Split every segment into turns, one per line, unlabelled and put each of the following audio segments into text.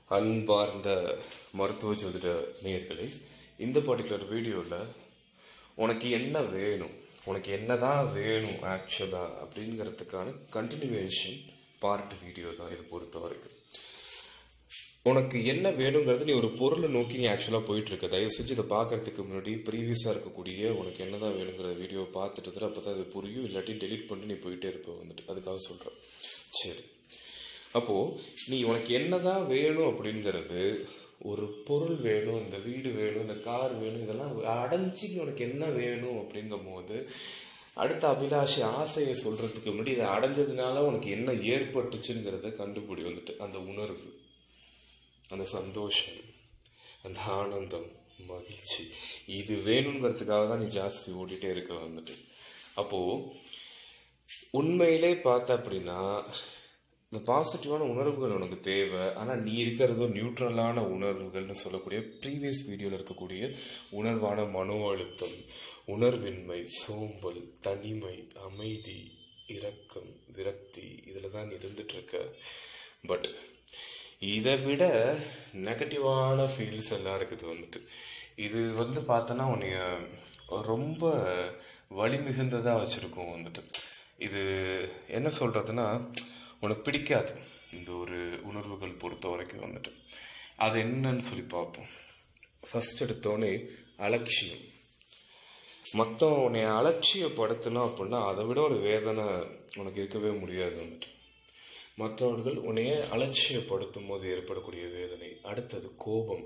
அன்பார்ந்த மருத்துவ ஜோதிட நேயர்களே இந்த பர்டிகுலர் வீடியோவில் உனக்கு என்ன வேணும் உனக்கு என்னதான் வேணும் ஆக்சுவலாக அப்படிங்கிறதுக்கான கண்டினியூவேஷன் பார்ட் வீடியோ தான் இது பொறுத்த வரைக்கும் உனக்கு என்ன வேணுங்கிறது நீ ஒரு பொருளை நோக்கி நீ ஆக்சுவலாக போயிட்டு இருக்க தயவு செஞ்சு இதை பார்க்கறதுக்கு முன்னாடி ப்ரீவியஸாக இருக்கக்கூடிய உனக்கு என்னதான் வேணுங்கிற வீடியோ பார்த்துட்டு அப்போ தான் அது புரியும் இல்லாட்டி டெலீட் பண்ணிட்டு நீ போயிட்டே இருப்ப வந்துட்டு அதுக்காக சொல்கிறேன் சரி அப்போது நீ உனக்கு என்னதான் வேணும் அப்படிங்கிறது ஒரு பொருள் வேணும் இந்த வீடு வேணும் இந்த கார் வேணும் இதெல்லாம் அடைஞ்சு உனக்கு என்ன வேணும் அப்படிங்கும் போது அடுத்த அபிலாஷை ஆசையை சொல்றதுக்கு முன்னாடி இதை அடைஞ்சதுனால உனக்கு என்ன ஏற்பட்டுச்சுங்கிறத கண்டுபிடி வந்துட்டு அந்த உணர்வு அந்த சந்தோஷம் அந்த ஆனந்தம் மகிழ்ச்சி இது வேணுங்கிறதுக்காக தான் நீ ஜாஸ்தி ஓடிட்டே இருக்க வந்துட்டு அப்போ உண்மையிலே பார்த்த அப்படின்னா இந்த பாசிட்டிவான உணர்வுகள் உனக்கு தேவை ஆனால் நீ இருக்கிறதோ நியூட்ரலான உணர்வுகள்னு சொல்லக்கூடிய ப்ரீவியஸ் வீடியோவில் இருக்கக்கூடிய உணர்வான மனோ அழுத்தம் உணர்வின்மை சோம்பல் தனிமை அமைதி இரக்கம் விரக்தி இதில் தான் இருந்துட்டு இருக்க பட் இதை விட நெகட்டிவான ஃபீல்ஸ் எல்லாம் இருக்குது வந்துட்டு இது வந்து பார்த்தோன்னா உன்னைய ரொம்ப வலி மிகுந்ததாக வச்சுருக்கோம் வந்துட்டு இது என்ன சொல்கிறதுனா உனக்கு பிடிக்காது இந்த ஒரு உணர்வுகள் பொறுத்த வரைக்கும் வந்துட்டு அது என்னன்னு சொல்லி பார்ப்போம் ஃபஸ்ட் எடுத்தோடனே அலட்சியம் மொத்தம் உன்னை அலட்சியப்படுத்தணும் அப்படின்னா அதை விட ஒரு வேதனை உனக்கு இருக்கவே முடியாது வந்துட்டு மற்றவர்கள் உன்னைய அலட்சியப்படுத்தும் போது ஏற்படக்கூடிய வேதனை அடுத்தது கோபம்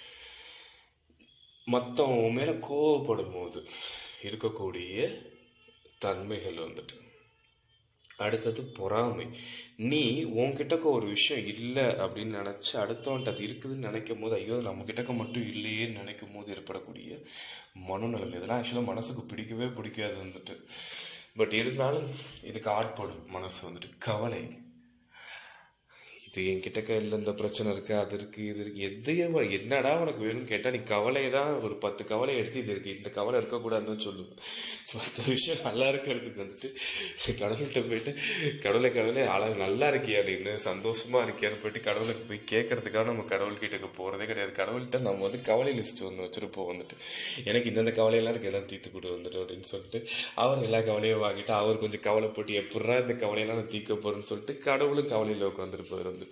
மற்றவன் உன் மேலே கோபப்படும் போது இருக்கக்கூடிய தன்மைகள் வந்துட்டு அடுத்தது பொறாமை நீ உன்கிட்டக்க ஒரு விஷயம் இல்லை அப்படின்னு நினச்சி அடுத்தவன்ட்டு அது இருக்குதுன்னு நினைக்கும் போது ஐயோ நம்ம கிட்டக்க மட்டும் இல்லையேன்னு நினைக்கும் போது ஏற்படக்கூடிய மனநலம் இதெல்லாம் ஆக்சுவலாக மனசுக்கு பிடிக்கவே பிடிக்காது வந்துட்டு பட் இருந்தாலும் இதுக்கு ஆட்படும் மனசு வந்துட்டு கவலை இது என்கிட்டக்க இல்லை இந்த பிரச்சனை இருக்கு அது இருக்கு இது இருக்கு எதையே என்னடா உனக்கு வேணும்னு கேட்டால் நீ கவலையை தான் ஒரு பத்து கவலை எடுத்து இது இருக்கு இந்த கவலை இருக்கக்கூடாதுன்னு சொல்லுவேன் மற்ற விஷயம் நல்லா இருக்கிறதுக்கு வந்துட்டு கடவுள்கிட்ட போயிட்டு கடவுளை கடவுளே அழகு நல்லா இருக்கியா நீ சந்தோஷமா இருக்கியான்னு போயிட்டு கடவுளுக்கு போய் கேட்கறதுக்காக நம்ம கடவுள் கிட்டக்க போறதே கிடையாது கடவுள்கிட்ட நம்ம வந்து கவலை லிஸ்ட் ஒன்று வச்சிருப்போம் வந்துட்டு எனக்கு இந்தந்த கவலையெல்லாம் இருக்கு எல்லாம் தீர்த்து கொடு வந்துட்டு அப்படின்னு சொல்லிட்டு அவர் எல்லா கவலையும் வாங்கிட்டு அவர் கொஞ்சம் கவலைப்பட்டு எப்படா இந்த கவலையெல்லாம் நான் தீர்க்க போறேன்னு சொல்லிட்டு கடவுளும் கவலையில் உட்காந்துருப்பார் வந்துட்டு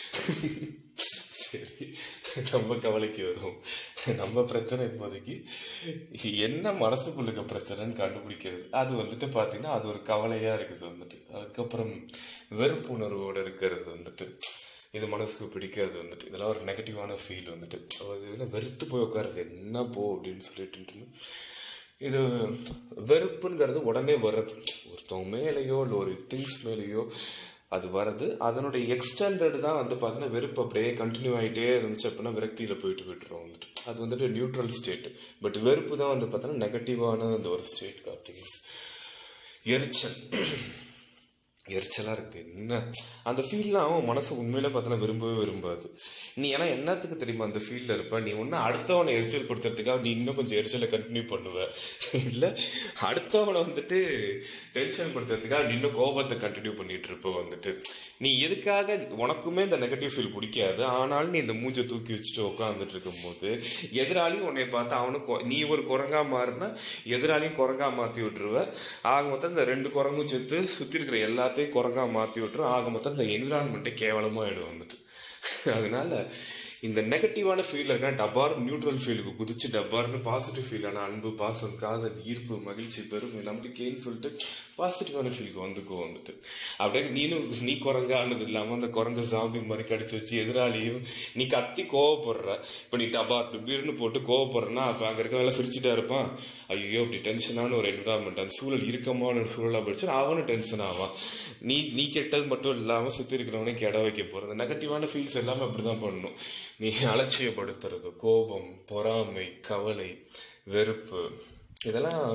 சரி நம்ம கவலைக்கு வரும் நம்ம பிரச்சனை இப்போதைக்கு என்ன மனசுக்குள்ளுக்க பிரச்சனைன்னு கண்டுபிடிக்கிறது அது வந்துட்டு பார்த்தீங்கன்னா அது ஒரு கவலையாக இருக்குது வந்துட்டு அதுக்கப்புறம் வெறுப்புணர்வோடு இருக்கிறது வந்துட்டு இது மனசுக்கு பிடிக்காது வந்துட்டு இதெல்லாம் ஒரு நெகட்டிவான ஃபீல் வந்துட்டு அது வெறுத்து போய் உட்காருது என்ன போ அப்படின்னு சொல்லிட்டு இது வெறுப்புங்கிறது உடனே வர்றது ஒருத்தவங்க மேலேயோ இல்லை ஒரு திங்ஸ் மேலேயோ அது வருது அதனுடைய எக்ஸ்டெண்டட் தான் வந்து பார்த்தீங்கன்னா வெறுப்பு அப்படியே கண்டினியூ ஆகிட்டே இருந்துச்சு அப்படின்னா விரக்தியில் போயிட்டு விட்டுரும் வந்துட்டு அது வந்துட்டு நியூட்ரல் ஸ்டேட் பட் வெறுப்பு தான் வந்து பார்த்தோன்னா நெகட்டிவான அந்த ஒரு ஸ்டேட் திங்ஸ் எரிச்சல் எரிச்சலாக இருக்குது என்ன அந்த ஃபீல்லாம் அவன் மனசு உண்மையில பார்த்தோன்னா விரும்பவே விரும்பாது நீ ஏன்னா என்னத்துக்கு தெரியுமா அந்த ஃபீல்டில் இருப்ப நீ ஒன்று அடுத்தவனை எரிச்சல் படுத்துறதுக்காக நீ இன்னும் கொஞ்சம் எரிச்சலை கண்டினியூ பண்ணுவ இல்லை அடுத்தவனை வந்துட்டு டென்ஷன் படுத்துறதுக்காக நீ இன்னும் கோபத்தை கண்டினியூ பண்ணிட்டு இருப்ப வந்துட்டு நீ எதுக்காக உனக்குமே இந்த நெகட்டிவ் ஃபீல் பிடிக்காது ஆனாலும் நீ இந்த மூஞ்சை தூக்கி வச்சுட்டு உட்காந்துட்டு இருக்கும்போது எதிராளியும் உன்னை பார்த்து அவனும் நீ ஒரு குரங்கா மாறினா எதிராளியும் குரங்கா மாற்றி விட்டுருவ ஆக மொத்தம் இந்த ரெண்டு குரங்கும் சேர்த்து சுற்றி இருக்கிற எல்லாத்தையும் குரங்கா மாற்றி விட்டுரும் ஆக மொத்தம் இந்த என்விரான்மெண்ட்டே கேவலமாக ஆயிடும் வந்துட்டு அதனால இந்த நெகட்டிவான ஃபீல் இருக்கா டபார் நியூட்ரல் ஃபீலுக்கு குதிச்சு டபார்னு பாசிட்டிவ் ஃபீலான அன்பு பாசம் காதல் ஈர்ப்பு மகிழ்ச்சி பெருமை நம்பிக்கைன்னு சொல்லிட்டு பாசிட்டிவான ஃபீலுக்கு வந்துக்கோ வந்துட்டு அப்படியே நீனும் நீ குரங்கானது இல்லாமல் அந்த குரங்கு சாம்பி மாதிரி கடிச்சு வச்சு எதிராளியும் நீ கத்தி கோவப்படுற இப்போ நீ டபார் டுபீர்னு போட்டு கோவப்படுறனா அப்போ அங்கே இருக்க வேலை சிரிச்சுட்டா இருப்பான் ஐயோ அப்படி டென்ஷனான ஒரு என்விரான்மெண்ட் அந்த சூழல் இறுக்கமான ஒரு சூழலாக படிச்சு அவனும் டென்ஷன் ஆவான் நீ நீ கெட்டது மட்டும் இல்லாமல் சுற்றி இருக்கிறவனே கெட வைக்க போகிற அந்த நெகட்டிவான ஃபீல்ஸ் எல்லாமே அப்படி தான் பண்ணணும் நீ அலட்சியப்படுத்துறது கோபம் பொறாமை கவலை வெறுப்பு இதெல்லாம்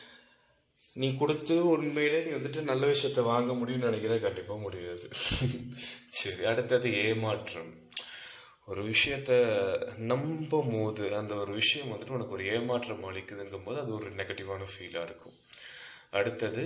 நீ கொடுத்து உண்மையிலே நீ வந்துட்டு நல்ல விஷயத்த வாங்க முடியும்னு நினைக்கிற கண்டிப்பாக முடியாது சரி அடுத்தது ஏமாற்றம் ஒரு விஷயத்த நம்பும் போது அந்த ஒரு விஷயம் வந்துட்டு உனக்கு ஒரு ஏமாற்றம் அளிக்குதுங்கும் போது அது ஒரு நெகட்டிவான ஃபீலாக இருக்கும் அடுத்தது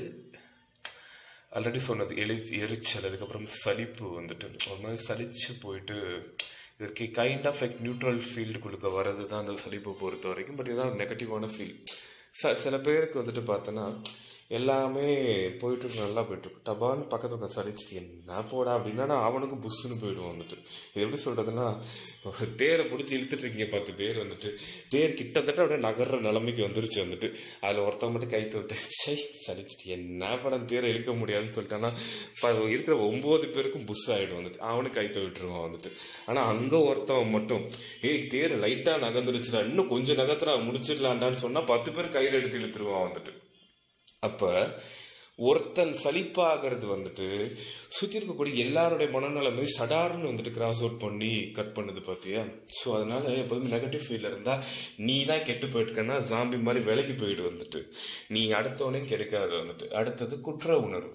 ஆல்ரெடி சொன்னது எழு எரிச்சல் அதுக்கப்புறம் சலிப்பு வந்துட்டு ஒரு மாதிரி சலிச்சு போயிட்டு இதற்கு கைண்ட் ஆஃப் லைக் நியூட்ரல் ஃபீல்டுக்குள்ளுக்க வர்றது தான் அந்த சலிப்பை பொறுத்த வரைக்கும் பட் இதான் நெகட்டிவான ஃபீல் ச சில பேருக்கு வந்துட்டு பார்த்தோன்னா எல்லாமே போயிட்டு இருக்கு நல்லா போயிட்டு இருக்கு டபான்னு பக்கத்து பக்கம் சலிச்சிட்டு என்ன போடா அப்படின்னா நான் அவனுக்கு புஷ்ஷுன்னு போயிடுவோம் வந்துட்டு இது எப்படி சொல்றதுன்னா ஒரு தேரை பிடிச்சி இழுத்துட்டு இருக்கீங்க பத்து பேர் வந்துட்டு தேர் கிட்டத்தட்ட அப்படியே நகர்ற நிலைமைக்கு வந்துருச்சு வந்துட்டு அதில் ஒருத்தவங்க மட்டும் கைத்து விட்டு சை சலிச்சிட்டு என்ன படம் தேரை இழுக்க முடியாதுன்னு சொல்லிட்டான்னா ப- இருக்கிற ஒன்பது பேருக்கும் புஷ் ஆயிடும் வந்துட்டு அவனுக்கு கைத்த விட்டுருவான் வந்துட்டு ஆனால் அங்கே ஒருத்தவன் மட்டும் ஏய் தேர் லைட்டாக நகர்ந்துருச்சுடா இன்னும் கொஞ்சம் நகர்த்துறா முடிச்சிடலான்டான்னு சொன்னால் பத்து பேர் கையில் எடுத்து இழுத்துருவான் வந்துட்டு அப்ப ஒருத்தன் சலிப்பாகிறது வந்துட்டு சுத்தி இருக்கக்கூடிய எல்லாருடைய மனநலமே சடார்னு வந்துட்டு கிராஸ் அவுட் பண்ணி கட் பண்ணுது பாத்தியா ஸோ அதனால எப்போதுமே நெகட்டிவ் ஃபீல் இருந்தா நீ தான் கெட்டு போயிட்டுக்கன்னா ஜாம்பி மாதிரி விலகி போயிடு வந்துட்டு நீ அடுத்தவனையும் கெடுக்காது வந்துட்டு அடுத்தது குற்ற உணர்வு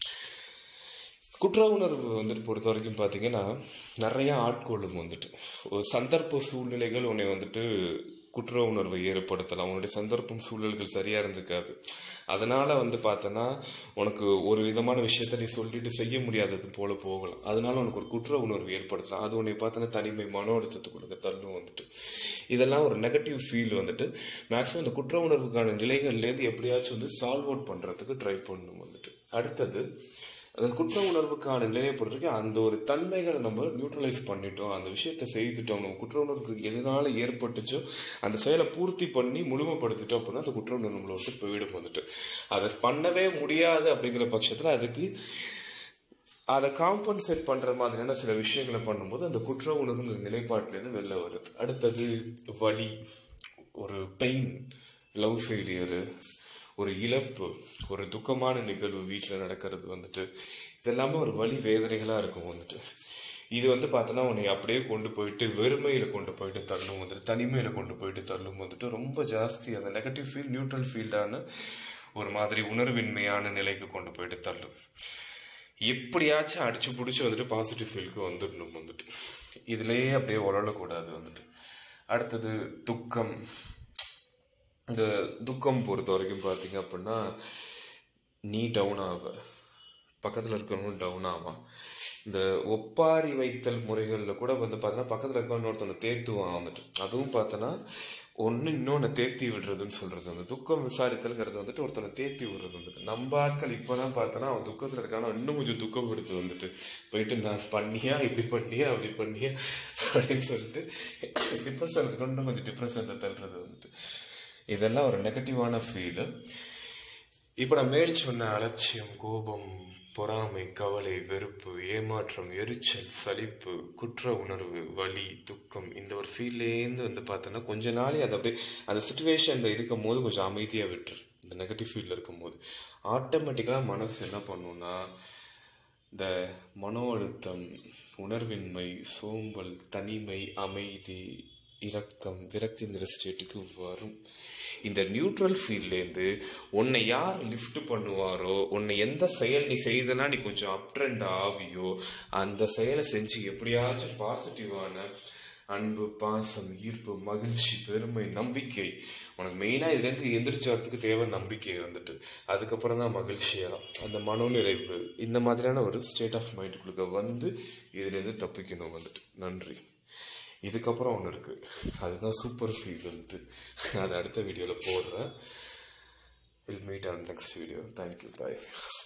குற்ற உணர்வு வந்துட்டு பொறுத்த வரைக்கும் பார்த்தீங்கன்னா நிறைய ஆட்கொள்ளும் வந்துட்டு ஒரு சந்தர்ப்ப சூழ்நிலைகள் உன்னை வந்துட்டு குற்ற உணர்வை ஏற்படுத்தலாம் உன்னுடைய சந்தர்ப்பம் சூழல்கள் சரியா இருந்திருக்காது அதனால வந்து பார்த்தோன்னா உனக்கு ஒரு விதமான விஷயத்த நீ சொல்லிட்டு செய்ய முடியாதது போல போகலாம் அதனால உனக்கு ஒரு குற்ற உணர்வு ஏற்படுத்தலாம் அது உன்னை பார்த்தோன்னா தனிமை மன அழுத்தத்துக்குள்ள தள்ளும் வந்துட்டு இதெல்லாம் ஒரு நெகட்டிவ் ஃபீல் வந்துட்டு மேக்ஸிமம் இந்த குற்ற உணர்வுக்கான நிலைகள்லேருந்து எப்படியாச்சும் வந்து சால்வ் அவுட் பண்றதுக்கு ட்ரை பண்ணணும் வந்துட்டு அடுத்தது அந்த குற்ற உணர்வுக்கான நிலையை பொறுத்தவரைக்கும் அந்த ஒரு தன்மைகளை நம்ம நியூட்ரலைஸ் பண்ணிட்டோம் அந்த விஷயத்தை செய்துட்டோம் நம்ம குற்ற உணர்வுக்கு எதனால ஏற்பட்டுச்சோ அந்த செயலை பூர்த்தி பண்ணி முழுமைப்படுத்திட்டோம் அப்படின்னா அந்த குற்ற உணர்வு நம்மளை விட்டு போயிடும் வந்துட்டு அதை பண்ணவே முடியாது அப்படிங்கிற பட்சத்தில் அதுக்கு அதை காம்பன்சேட் பண்ற மாதிரியான சில விஷயங்களை பண்ணும்போது அந்த குற்ற உணர்வுங்கிற நிலைப்பாட்டிலேருந்து வெளில வருது அடுத்தது வலி ஒரு பெயின் லவ் ஃபெயிலியரு ஒரு இழப்பு ஒரு துக்கமான நிகழ்வு வீட்டில் நடக்கிறது வந்துட்டு இதெல்லாமே ஒரு வலி வேதனைகளாக இருக்கும் வந்துட்டு இது வந்து பார்த்தோன்னா உன்னை அப்படியே கொண்டு போயிட்டு வெறுமையில் கொண்டு போயிட்டு தள்ளும் வந்துட்டு தனிமையில் கொண்டு போயிட்டு தள்ளும் வந்துட்டு ரொம்ப ஜாஸ்தி அந்த நெகட்டிவ் ஃபீல் நியூட்ரல் ஃபீல்டான ஒரு மாதிரி உணர்வின்மையான நிலைக்கு கொண்டு போயிட்டு தள்ளும் எப்படியாச்சும் அடிச்சு பிடிச்சி வந்துட்டு பாசிட்டிவ் ஃபீலுக்கு வந்துடணும் வந்துட்டு இதுலயே அப்படியே உழலக்கூடாது வந்துட்டு அடுத்தது துக்கம் இந்த துக்கம் பொறுத்த வரைக்கும் பார்த்தீங்க அப்படின்னா நீ டவுன் ஆவ பக்கத்தில் இருக்கிறவங்களும் டவுன் ஆவான் இந்த ஒப்பாரி வைத்தல் முறைகளில் கூட வந்து பார்த்தோன்னா பக்கத்தில் இருக்கவன் ஒருத்தவனை தேத்துவான் வந்துட்டு அதுவும் பார்த்தோன்னா ஒன்று இன்னொன்று தேத்தி விடுறதுன்னு சொல்றது அந்த துக்கம் விசாரித்தல்ங்கிறது வந்துட்டு ஒருத்தனை தேத்தி விடுறது வந்துட்டு நம்ம ஆட்கள் இப்போதான் பார்த்தோன்னா அவன் துக்கத்தில் இருக்கான இன்னும் கொஞ்சம் துக்கம் எடுத்து வந்துட்டு போயிட்டு நான் பண்ணியா இப்படி பண்ணியா அப்படி பண்ணியா அப்படின்னு சொல்லிட்டு டிப்ரெஷன் இருக்கணும் இன்னும் கொஞ்சம் டிப்ரெஷனில் தள்ளுறது வந்துட்டு இதெல்லாம் ஒரு நெகட்டிவான ஃபீலு இப்போ நான் மேல் சொன்ன அலட்சியம் கோபம் பொறாமை கவலை வெறுப்பு ஏமாற்றம் எரிச்சல் சலிப்பு குற்ற உணர்வு வலி துக்கம் இந்த ஒரு ஃபீல்லேருந்து வந்து பார்த்தோன்னா கொஞ்ச நாளே அதை அப்படியே அந்த சுச்சுவேஷனில் இருக்கும் போது கொஞ்சம் அமைதியாக விட்டுரு இந்த நெகட்டிவ் ஃபீல்டில் இருக்கும் போது ஆட்டோமேட்டிக்காக மனசு என்ன பண்ணுன்னா இந்த மனோ அழுத்தம் உணர்வின்மை சோம்பல் தனிமை அமைதி இரக்கம் விரக்திங்கிற ஸ்டேட்டுக்கு வரும் இந்த நியூட்ரல் ஃபீல்ட்லேருந்து உன்னை யார் லிஃப்ட் பண்ணுவாரோ உன்னை எந்த செயல் நீ செய்தனா நீ கொஞ்சம் அப் ட்ரெண்ட் ஆவியோ அந்த செயலை செஞ்சு எப்படியாச்சும் பாசிட்டிவான அன்பு பாசம் ஈர்ப்பு மகிழ்ச்சி பெருமை நம்பிக்கை உனக்கு மெயினாக இதுலேருந்து எந்திரிச்சு வரதுக்கு தேவை நம்பிக்கை வந்துட்டு அதுக்கப்புறம் தான் மகிழ்ச்சியெல்லாம் அந்த மனோநிறைவு இந்த மாதிரியான ஒரு ஸ்டேட் ஆஃப் மைண்டுக்குள்ள வந்து இதுலேருந்து தப்பிக்கணும் வந்துட்டு நன்றி இதுக்கப்புறம் ஒன்று இருக்குது அதுதான் சூப்பர் ஃபீல் வந்துட்டு அது அடுத்த வீடியோவில் போடுறேன் will meet on next video thank you bye